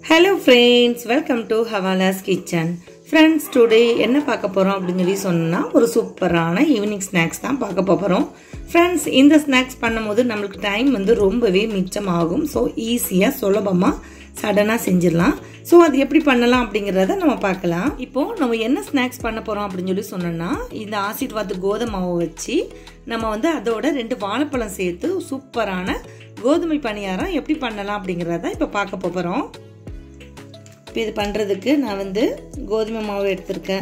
hello friends welcome to Havala's kitchen friends today என்ன பார்க்க போகிறோம் அப்படின்னு சொல்லி சொன்னால் ஒரு சூப்பரான ஈவினிங் ஸ்நாக்ஸ் தான் பார்க்க போகிறோம் ஃப்ரெண்ட்ஸ் இந்த ஸ்நாக்ஸ் பண்ணும்போது நம்மளுக்கு டைம் வந்து ரொம்பவே மிச்சமாகும் ஸோ ஈஸியாக சுலபமாக சடனாக செஞ்சிடலாம் ஸோ அது எப்படி பண்ணலாம் அப்படிங்கிறத நம்ம பார்க்கலாம் இப்போ நம்ம என்ன ஸ்நாக்ஸ் பண்ண போகிறோம் அப்படின்னு சொல்லி சொன்னோன்னா இந்த ஆசீர்வாத் கோதுமை மாவை வச்சு நம்ம வந்து அதோட ரெண்டு வாழைப்பழம் சேர்த்து சூப்பரான கோதுமை பணியாரம் எப்படி பண்ணலாம் அப்படிங்கிறத இப்போ பார்க்க போகிறோம் இப்போ இது பண்ணுறதுக்கு நான் வந்து கோதுமை மாவு எடுத்திருக்கேன்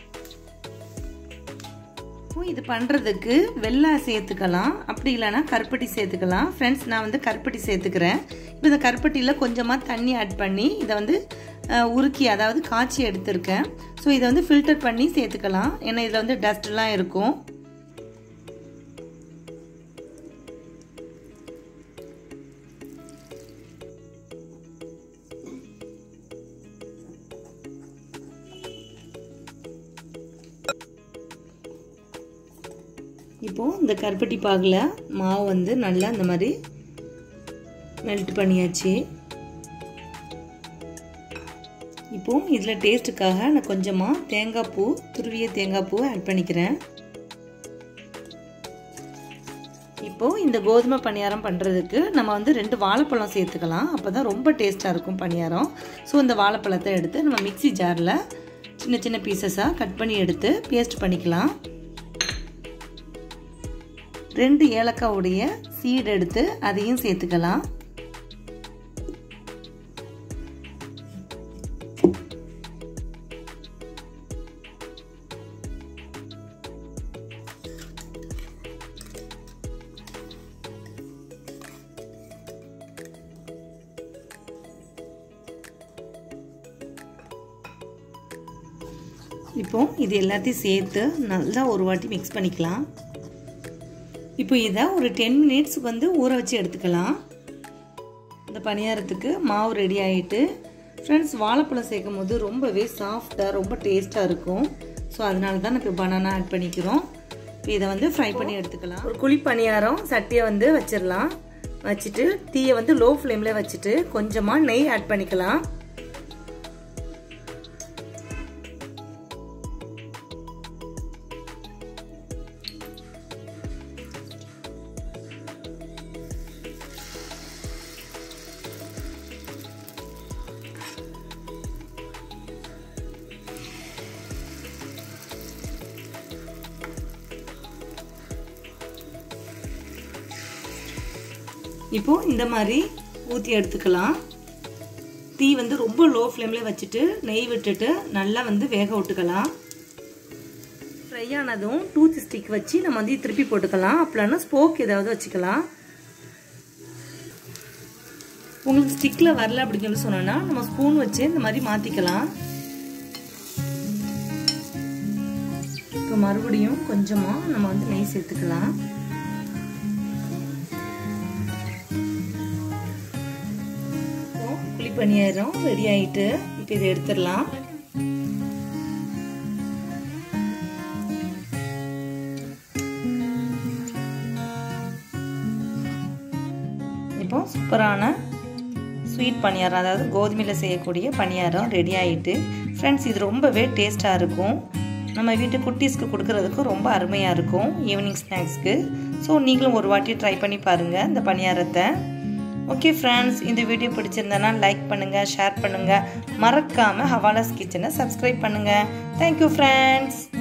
இது பண்ணுறதுக்கு வெள்ளை சேர்த்துக்கலாம் அப்படி இல்லைன்னா கருப்பட்டி சேர்த்துக்கலாம் ஃப்ரெண்ட்ஸ் நான் வந்து கருப்பட்டி சேர்த்துக்கிறேன் இப்போ இந்த கருப்பட்டியில் கொஞ்சமாக தண்ணி ஆட் பண்ணி இதை வந்து உருக்கி அதாவது காய்ச்சி எடுத்திருக்கேன் ஸோ இதை வந்து ஃபில்டர் பண்ணி சேர்த்துக்கலாம் ஏன்னா இதில் வந்து டஸ்ட்லாம் இருக்கும் இப்போது இந்த கருப்பட்டி பாகில் மாவு வந்து நல்லா இந்த மாதிரி மெல்ட் பண்ணியாச்சு இப்போது இதில் டேஸ்ட்டுக்காக நான் கொஞ்சமாக தேங்காய் பூ துருவிய தேங்காய் பூ ஆட் பண்ணிக்கிறேன் இப்போது இந்த கோதுமை பணியாரம் பண்ணுறதுக்கு நம்ம வந்து ரெண்டு வாழைப்பழம் சேர்த்துக்கலாம் அப்போ தான் ரொம்ப டேஸ்ட்டாக இருக்கும் பணியாரம் ஸோ இந்த வாழைப்பழத்தை எடுத்து நம்ம மிக்சி ஜாரில் சின்ன சின்ன பீசஸாக கட் பண்ணி எடுத்து பேஸ்ட் பண்ணிக்கலாம் ரெண்டு ஏலக்காவுடைய சீடு எடுத்து அதையும் சேர்த்துக்கலாம் இப்போ இது எல்லாத்தையும் சேர்த்து நல்லா ஒரு வாட்டி மிக்ஸ் பண்ணிக்கலாம் இப்போ இதை ஒரு டென் மினிட்ஸ் வந்து ஊற வச்சு எடுத்துக்கலாம் இந்த பணியாரத்துக்கு மாவு ரெடி ஆகிட்டு ஃப்ரெண்ட்ஸ் வாழைப்பழம் சேர்க்கும் போது ரொம்பவே சாஃப்டாக ரொம்ப டேஸ்ட்டாக இருக்கும் ஸோ அதனால தான் இப்போ பனானா ஆட் பண்ணிக்கிறோம் இப்போ இதை வந்து ஃப்ரை பண்ணி எடுத்துக்கலாம் ஒரு குழி பணியாரம் சட்டியை வந்து வச்சிடலாம் வச்சுட்டு தீயை வந்து லோ ஃப்ளேமில் வச்சுட்டு கொஞ்சமாக நெய் ஆட் பண்ணிக்கலாம் இப்போ இந்த மாதிரி ஊற்றி எடுத்துக்கலாம் தீ வந்து ரொம்ப லோ ஃப்ளேமில் வச்சுட்டு நெய் விட்டுட்டு நல்லா வந்து வேக விட்டுக்கலாம் ஃப்ரை ஆனதும் டூத் ஸ்டிக் வச்சு நம்ம வந்து திருப்பி போட்டுக்கலாம் அப்படின்னா ஸ்போக் ஏதாவது வச்சுக்கலாம் உங்களுக்கு ஸ்டிக்கில் வரல அப்படின்னு சொல்லி சொன்னோன்னா நம்ம ஸ்பூன் வச்சு இந்த மாதிரி மாற்றிக்கலாம் இப்போ மறுபடியும் கொஞ்சமாக நம்ம வந்து நெய் சேர்த்துக்கலாம் புளி பணியாரம் ரெடி ஆயிட்டு இப்போ இதை எடுத்துடலாம் இப்போ சூப்பரான ஸ்வீட் பணியாரம் அதாவது கோதுமையில் செய்யக்கூடிய பணியாரம் ரெடி ஆகிட்டு ஃப்ரெண்ட்ஸ் இது ரொம்பவே டேஸ்ட்டாக இருக்கும் நம்ம வீட்டு குட்டீஸ்க்கு கொடுக்கறதுக்கு ரொம்ப அருமையாக இருக்கும் ஈவினிங் ஸ்நாக்ஸ்க்கு ஸோ நீங்களும் ஒரு வாட்டி ட்ரை பண்ணி பாருங்கள் இந்த பணியாரத்தை ஓகே ஃப்ரெண்ட்ஸ் இந்த வீடியோ பிடிச்சிருந்தனா லைக் பண்ணுங்கள் ஷேர் பண்ணுங்கள் மறக்காமல் ஹவாலாஸ் கிச்சனை சப்ஸ்கிரைப் பண்ணுங்கள் தேங்க்யூ ஃப்ரெண்ட்ஸ்